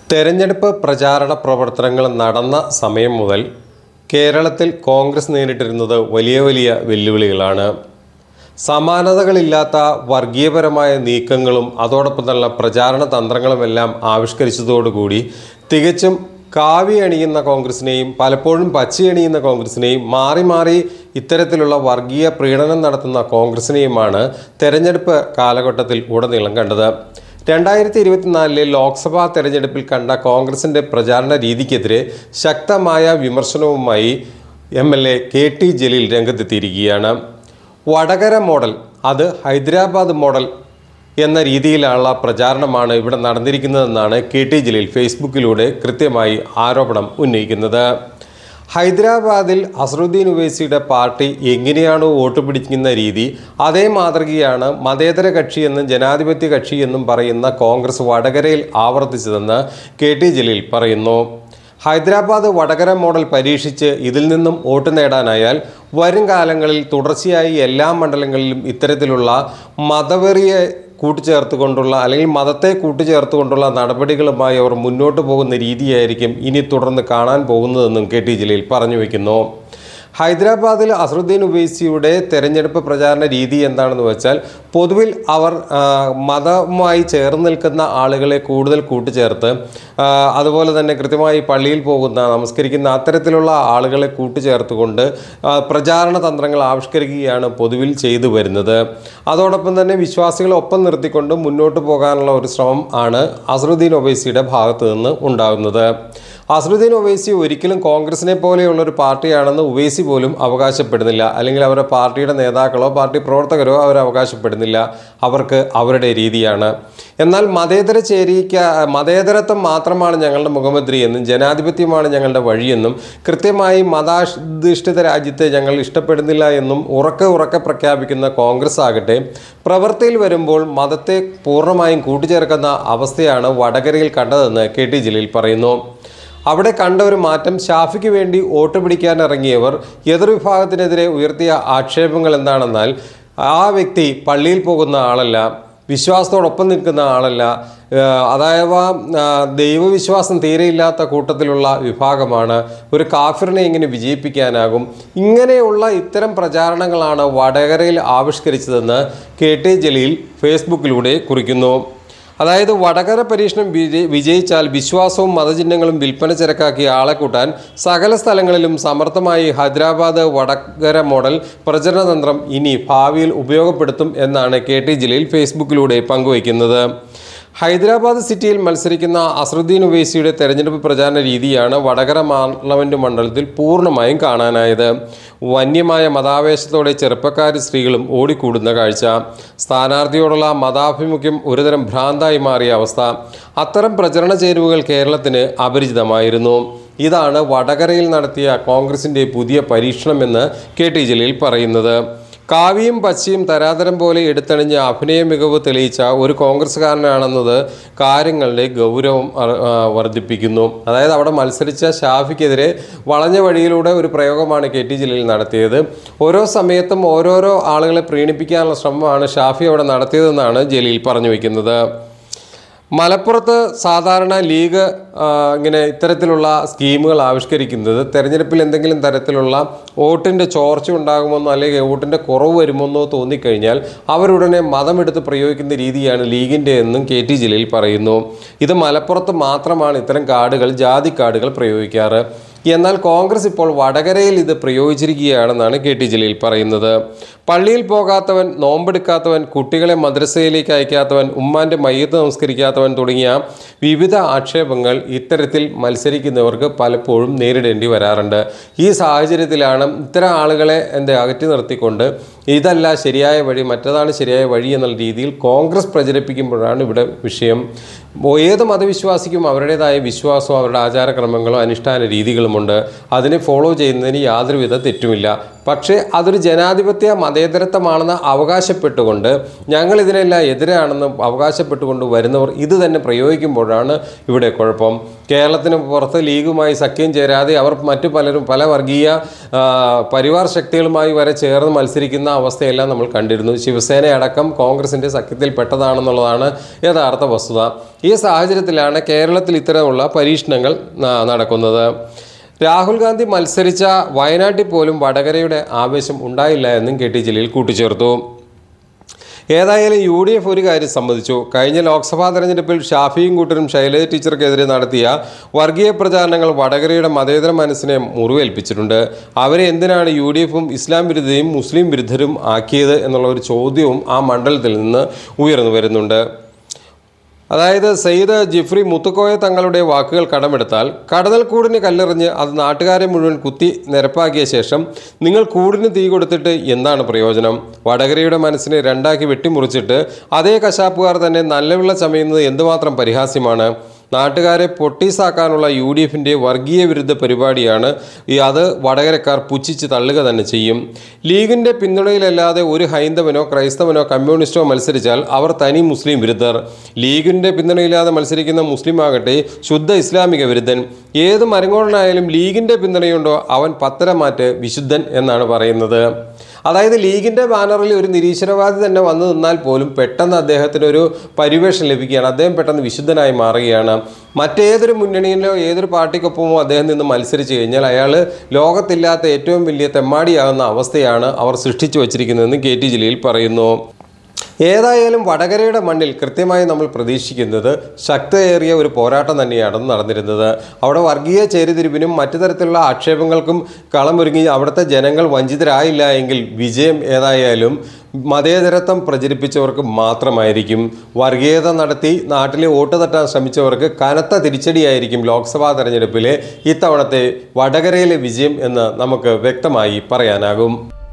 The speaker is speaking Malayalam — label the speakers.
Speaker 1: തെരഞ്ഞെടുപ്പ് പ്രചാരണ പ്രവർത്തനങ്ങൾ നടന്ന സമയം മുതൽ കേരളത്തിൽ കോൺഗ്രസ് നേരിട്ടിരുന്നത് വലിയ വലിയ വെല്ലുവിളികളാണ് സമാനതകളില്ലാത്ത വർഗീയപരമായ നീക്കങ്ങളും അതോടൊപ്പം തന്നെ പ്രചാരണ തന്ത്രങ്ങളുമെല്ലാം ആവിഷ്കരിച്ചതോടുകൂടി തികച്ചും കാവി അണിയുന്ന കോൺഗ്രസിനെയും പലപ്പോഴും പച്ചയണിയുന്ന കോൺഗ്രസിനെയും മാറി മാറി ഇത്തരത്തിലുള്ള വർഗീയ പ്രീണനം നടത്തുന്ന കോൺഗ്രസിനെയുമാണ് തെരഞ്ഞെടുപ്പ് കാലഘട്ടത്തിൽ ഉടനീളം കണ്ടത് രണ്ടായിരത്തി ഇരുപത്തിനാലിലെ ലോക്സഭാ തെരഞ്ഞെടുപ്പിൽ കണ്ട കോൺഗ്രസിന്റെ പ്രചാരണ രീതിക്കെതിരെ ശക്തമായ വിമർശനവുമായി M L A K T Jaleel രംഗത്തെത്തിയിരിക്കുകയാണ് വടകര മോഡൽ അത് ഹൈദരാബാദ് മോഡൽ എന്ന രീതിയിലുള്ള പ്രചാരണമാണ് ഇവിടെ നടന്നിരിക്കുന്നതെന്നാണ് കെ ടി ജലീൽ ഫേസ്ബുക്കിലൂടെ കൃത്യമായി ആരോപണം ഉന്നയിക്കുന്നത് ഹൈദരാബാദിൽ അസറുദ്ദീൻ ഉവൈസിയുടെ പാർട്ടി എങ്ങനെയാണോ വോട്ട് പിടിക്കുന്ന രീതി അതേ മാതൃകയാണ് മതേതര കക്ഷിയെന്നും ജനാധിപത്യ കക്ഷിയെന്നും പറയുന്ന കോൺഗ്രസ് വടകരയിൽ ആവർത്തിച്ചതെന്ന് കെ ടി ജലീൽ പറയുന്നു ഹൈദരാബാദ് വടകര മോഡൽ പരീക്ഷിച്ച് ഇതിൽ നിന്നും വോട്ട് നേടാനായാൽ വരും കാലങ്ങളിൽ തുടർച്ചയായി എല്ലാ മണ്ഡലങ്ങളിലും ഇത്തരത്തിലുള്ള മതവെറിയെ കൂട്ടിച്ചേർത്തുകൊണ്ടുള്ള അല്ലെങ്കിൽ മതത്തെ കൂട്ടിച്ചേർത്തുകൊണ്ടുള്ള നടപടികളുമായി അവർ മുന്നോട്ട് പോകുന്ന രീതിയായിരിക്കും ഇനി തുടർന്ന് കാണാൻ പോകുന്നതെന്നും കെ ടി ജലീൽ പറഞ്ഞു വയ്ക്കുന്നു ഹൈദരാബാദിൽ അസറുദ്ദീൻ ഉവൈസിയുടെ തെരഞ്ഞെടുപ്പ് പ്രചാരണ രീതി എന്താണെന്ന് വെച്ചാൽ പൊതുവിൽ അവർ ആ, മതവുമായി ചേർന്ന് നിൽക്കുന്ന ആളുകളെ കൂടുതൽ കൂട്ടിച്ചേർത്ത് ആ, അതുപോലെ തന്നെ കൃത്യമായി പള്ളിയിൽ പോകുന്ന നമസ്കരിക്കുന്ന അത്തരത്തിലുള്ള ആളുകളെ കൂട്ടിച്ചേർത്തുകൊണ്ട് ആ, പ്രചാരണ തന്ത്രങ്ങൾ ആവിഷ്കരിക്കുകയാണ് പൊതുവിൽ ചെയ്തു വരുന്നത് അതോടൊപ്പം തന്നെ വിശ്വാസികളെ ഒപ്പം നിർത്തിക്കൊണ്ട് മുന്നോട്ട് പോകാനുള്ള ഒരു ശ്രമം ആണ് അസറുദ്ദീൻ ഒവൈസിയുടെ ഭാഗത്ത് നിന്ന് ഉണ്ടാകുന്നത് അസറുദ്ദീൻ ഒവൈസി ഒരിക്കലും കോൺഗ്രസിനെ പോലെയുള്ള ഒരു പാർട്ടിയാണെന്ന് ഉവൈസി പോലും അവകാശപ്പെടുന്നില്ല അല്ലെങ്കിൽ അവരുടെ പാർട്ടിയുടെ നേതാക്കളോ പാർട്ടി പ്രവർത്തകരോ അവർ അവകാശപ്പെടുന്നില്ല അവർക്ക് അവരുടെ രീതിയാണ് എന്നാൽ മതേതര ചേരിക്ക മതേതരത്വം മാത്രമാണ് ഞങ്ങളുടെ മുഖമുദ്രി എന്നും ജനാധിപത്യമാണ് ഞങ്ങളുടെ വഴിയെന്നും കൃത്യമായി മതാധിഷ്ഠിത രാജ്യത്തെ ഞങ്ങൾ ഇഷ്ടപ്പെടുന്നില്ല എന്നും ഉറക്കെ ഉറക്കെ പ്രഖ്യാപിക്കുന്ന കോൺഗ്രസ് ആകട്ടെ പ്രവൃത്തിയിൽ വരുമ്പോൾ മതത്തെ പൂർണ്ണമായും കൂട്ടിച്ചേർക്കുന്ന അവസ്ഥയാണ് വടകരയിൽ കണ്ടതെന്ന് കെ ടി ജലീൽ പറയുന്നു അവിടെ കണ്ട ഒരു മാറ്റം ഷാഫിക്ക് വേണ്ടി വോട്ട് പിടിക്കാൻ ഇറങ്ങിയവർ എതിർവിഭാഗത്തിനെതിരെ ഉയർത്തിയ ആക്ഷേപങ്ങൾ എന്താണെന്നാൽ ആ വ്യക്തി പള്ളിയിൽ പോകുന്ന ആളല്ല വിശ്വാസത്തോടൊപ്പം നിൽക്കുന്ന ആളല്ല ഏഹ് അതായത് ആ, ദൈവവിശ്വാസം തീരെയില്ലാത്ത കൂട്ടത്തിലുള്ള വിഭാഗമാണ് ഒരു കാഫിറിനെ എങ്ങനെ വിജയിപ്പിക്കാനാകും ഇങ്ങനെയുള്ള ഇത്തരം പ്രചാരണങ്ങളാണ് വടകരയിൽ ആവിഷ്കരിച്ചതെന്ന് കെ ടി ജലീൽ ഫേസ്ബുക്കിലൂടെ കുറിക്കുന്നു അതായത് വടകര പരീക്ഷണം വിജയി- വിജയിച്ചാൽ വിശ്വാസവും മതചിഹ്നങ്ങളും വിൽപ്പന ചരക്കാക്കി ആളെ കൂട്ടാൻ സകല സ്ഥലങ്ങളിലും സമർത്ഥമായി ഹൈദരാബാദ് വടകര മോഡൽ പ്രചരണതന്ത്രം ഇനി ഭാവിയിൽ ഉപയോഗപ്പെടുത്തും എന്നാണ് കെ ടി ജലീൽ ഫേസ്ബുക്കിലൂടെ പങ്കുവയ്ക്കുന്നത് ഹൈദരാബാദ് സിറ്റിയിൽ മത്സരിക്കുന്ന അസറുദ്ദീൻ ഉവൈസിയുടെ തെരഞ്ഞെടുപ്പ് പ്രചാരണ രീതിയാണ് വടകര പാർലമെന്റ് മണ്ഡലത്തിൽ പൂർണ്ണമായും കാണാനായത് വന്യമായ മതാവേശത്തോടെ ചെറുപ്പക്കാരും സ്ത്രീകളും ഓടിക്കൂടുന്ന കാഴ്ച സ്ഥാനാർത്ഥിയോടുള്ള മതാഭിമുഖ്യം ഒരുതരം ഭ്രാന്തായി മാറിയ അവസ്ഥ അത്തരം പ്രചരണ ചേരുവകൾ കേരളത്തിന് അപരിചിതമായിരുന്നു ഇതാണ് വടകരയിൽ നടത്തിയ കോൺഗ്രസിന്റെ പുതിയ പരീക്ഷണമെന്ന് കെ ടി ജലീൽ പറയുന്നത് കാവിയും പച്ചയും തരാതരം പോലെ എടുത്തണിഞ്ഞ് അഭിനയ മികവ് തെളിയിച്ച ഒരു കോൺഗ്രസ്സുകാരനാണെന്നത് കാര്യങ്ങളുടെ ഗൗരവം അർ- ആ, വർദ്ധിപ്പിക്കുന്നു അതായത് അവിടെ മത്സരിച്ച ഷാഫിക്കെതിരെ വളഞ്ഞ വഴിയിലൂടെ ഒരു പ്രയോഗമാണ് കെ ടി ജലീൽ നടത്തിയത് ഓരോ സമയത്തും ഓരോരോ ആളുകളെ പ്രീണിപ്പിക്കാനുള്ള ശ്രമമാണ് ഷാഫി അവിടെ നടത്തിയതെന്നാണ് ജലീൽ പറഞ്ഞു വയ്ക്കുന്നത് മലപ്പുറത്ത് സാധാരണ ലീഗ് ആ, ഇങ്ങനെ ഇത്തരത്തിലുള്ള സ്കീമുകൾ ആവിഷ്കരിക്കുന്നത് തെരഞ്ഞെടുപ്പിൽ എന്തെങ്കിലും തരത്തിലുള്ള വോട്ടിൻ്റെ ചോർച്ച ഉണ്ടാകുമെന്നോ അല്ലെങ്കിൽ വോട്ടിൻ്റെ കുറവ് വരുമെന്നോ തോന്നിക്കഴിഞ്ഞാൽ അവരുടനെ മതമെടുത്ത് പ്രയോഗിക്കുന്ന രീതിയാണ് ലീഗിൻ്റെ എന്നും കെ ടി ജലീൽ പറയുന്നു ഇത് മലപ്പുറത്ത് മാത്രമാണ് ഇത്തരം കാർഡുകൾ ജാതി കാർഡുകൾ പ്രയോഗിക്കാറ് എന്നാൽ കോൺഗ്രസ് ഇപ്പോൾ വടകരയിൽ ഇത് പ്രയോഗിച്ചിരിക്കുകയാണെന്നാണ് കെ ടി ജലീൽ പറയുന്നത് പള്ളിയിൽ പോകാത്തവൻ നോമ്പെടുക്കാത്തവൻ കുട്ടികളെ മദ്രസയിലേക്ക് അയക്കാത്തവൻ ഉമ്മാന്റെ മയ്യത്ത് നമസ്കരിക്കാത്തവൻ തുടങ്ങിയ വിവിധ ആക്ഷേപങ്ങൾ ഇത്തരത്തിൽ മത്സരിക്കുന്നവർക്ക് പലപ്പോഴും നേരിടേണ്ടി വരാറുണ്ട് ഈ സാഹചര്യത്തിലാണ് ഇത്തരം ആളുകളെ എന്താ അകറ്റി നിർത്തിക്കൊണ്ട് ഇതല്ല ശരിയായ വഴി മറ്റതാണ് ശരിയായ വഴി എന്നുള്ള രീതിയിൽ കോൺഗ്രസ് പ്രചരിപ്പിക്കുമ്പോഴാണ് ഇവിടെ വിഷയം ഏത് മതവിശ്വാസിക്കും അവരുടേതായ വിശ്വാസവും അവരുടെ ആചാരക്രമങ്ങളും അനുഷ്ഠാന രീതികളുമുണ്ട് അതിനെ ഫോളോ ചെയ്യുന്നതിന് യാതൊരുവിധ തെറ്റുമില്ല പക്ഷേ അതൊരു ജനാധിപത്യ മതേതരത്വമാണെന്ന് അവകാശപ്പെട്ടുകൊണ്ട് ഞങ്ങൾ ഇതിനെല്ലാം എതിരാണെന്ന് അവകാശപ്പെട്ടുകൊണ്ട് വരുന്നവർ ഇത് തന്നെ പ്രയോഗിക്കുമ്പോഴാണ് ഇവിടെ കുഴപ്പം കേരളത്തിന് പുറത്ത് ലീഗുമായി സഖ്യം ചേരാതെ അവർ മറ്റു പലരും പല വർഗീയ ആ, പരിവാർ ശക്തികളുമായി വരെ ചേർന്ന് മത്സരിക്കുന്ന അവസ്ഥയെല്ലാം നമ്മൾ കണ്ടിരുന്നു ശിവസേന അടക്കം കോൺഗ്രസിൻ്റെ സഖ്യത്തിൽ പെട്ടതാണെന്നുള്ളതാണ് യഥാർത്ഥ വസ്തുത ഈ സാഹചര്യത്തിലാണ് കേരളത്തിൽ ഇത്തരമുള്ള പരീക്ഷണങ്ങൾ ന- നടക്കുന്നത് രാഹുൽ ഗാന്ധി മത്സരിച്ച വയനാട്ടിൽ പോലും വടകരയുടെ ആവേശം ഉണ്ടായില്ല എന്നും കെ ടി ജലീൽ കൂട്ടിച്ചേർത്തു ഏതായാലും യു ഡി എഫ് ഒരു കാര്യം സമ്മതിച്ചു കഴിഞ്ഞ ലോക്സഭാ തെരഞ്ഞെടുപ്പിൽ ഷാഫിയും കൂട്ടരും ശൈലജ ടീച്ചർക്കെതിരെ നടത്തിയ വർഗീയ പ്രചാരണങ്ങൾ വടകരയുടെ മതേതര മനസ്സിനെ മുറിവേൽപ്പിച്ചിട്ടുണ്ട് അവരെ എന്തിനാണ് യു ഡി എഫും ഇസ്ലാം വിരുദ്ധയും മുസ്ലിം വിരുദ്ധരും ആക്കിയത് എന്നുള്ള ഒരു ചോദ്യവും ആ മണ്ഡലത്തിൽ നിന്ന് ഉയർന്നു വരുന്നുണ്ട് അതായത് സെയ്ദ് ജിഫ്രി മുത്തുക്കോയ തങ്ങളുടെ വാക്കുകൾ കടമെടുത്താൽ കടന്നൽ കൂടിന് കല്ലെറിഞ്ഞ് അത് നാട്ടുകാരെ മുഴുവൻ കുത്തി നിരപ്പാക്കിയ ശേഷം നിങ്ങൾ കൂടിന് തീ കൊടുത്തിട്ട് എന്താണ് പ്രയോജനം വടകരയുടെ മനസ്സിനെ രണ്ടാക്കി വെട്ടിമുറിച്ചിട്ട് അതേ കശാപ്പുകാർ തന്നെ നല്ലവിള്ള ചമയുന്നത് എന്തുമാത്രം പരിഹാസ്യമാണ് നാട്ടുകാരെ പൊട്ടീസാക്കാനുള്ള യു ഡി എഫിൻ്റെ വർഗീയ വിരുദ്ധ പരിപാടിയാണ് ഈ അത് വടകരക്കാർ പുച്ഛിച്ച് തള്ളുക തന്നെ ചെയ്യും ലീഗിൻ്റെ പിന്തുണയിലല്ലാതെ ഒരു ഹൈന്ദവനോ ക്രൈസ്തവനോ കമ്മ്യൂണിസ്റ്റോ മത്സരിച്ചാൽ അവർ തനി മുസ്ലിം വിരുദ്ധർ ലീഗിൻ്റെ പിന്തുണയില്ലാതെ മത്സരിക്കുന്ന മുസ്ലിം ആകട്ടെ ശുദ്ധ ഇസ്ലാമിക വിരുദ്ധൻ ഏത് മരങ്ങോടനായാലും ലീഗിൻ്റെ പിന്തുണയുണ്ടോ അവൻ പത്തരമാറ്റ് വിശുദ്ധൻ എന്നാണ് പറയുന്നത് അതായത് ലീഗിൻ്റെ ബാനറിൽ ഒരു നിരീശ്വരവാദി തന്നെ വന്നു നിന്നാൽ പോലും പെട്ടെന്ന് അദ്ദേഹത്തിന് ഒരു പരിവേഷം ലഭിക്കുകയാണ് അദ്ദേഹം പെട്ടെന്ന് വിശുദ്ധനായി മാറുകയാണ് മറ്റേതൊരു മുന്നണിയിലോ ഏതൊരു പാർട്ടിക്കൊപ്പമോ അദ്ദേഹം നിന്ന് മത്സരിച്ച് കഴിഞ്ഞാൽ അയാൾ ലോകത്തില്ലാത്ത ഏറ്റവും വലിയ തെമ്മാടിയാകുന്ന അവസ്ഥയാണ് അവർ സൃഷ്ടിച്ചു വച്ചിരിക്കുന്നതെന്ന് കെ ടി ജലീൽ പറയുന്നു ഏതായാലും വടകരയുടെ മണ്ണിൽ കൃത്യമായി നമ്മൾ പ്രതീക്ഷിക്കുന്നത് ശക്തയേറിയ ഒരു പോരാട്ടം തന്നെയാണ് നടന്നിരുന്നത് അവിടെ വർഗീയ ചേരിതിരിവിനും മറ്റു തരത്തിലുള്ള ആക്ഷേപങ്ങൾക്കും കളമൊരുങ്ങി അവിടുത്തെ ജനങ്ങൾ വഞ്ചിതരായില്ല എങ്കിൽ വിജയം ഏതായാലും മതേതരത്വം പ്രചരിപ്പിച്ചവർക്ക് മാത്രമായിരിക്കും വർഗീയത നടത്തി നാട്ടിലെ വോട്ട് തട്ടാൻ ശ്രമിച്ചവർക്ക് കനത്ത തിരിച്ചടിയായിരിക്കും ലോക്സഭാ തെരഞ്ഞെടുപ്പിലെ ഇത്തവണത്തെ വടകരയിലെ വിജയം എന്ന് നമുക്ക് വ്യക്തമായി പറയാനാകും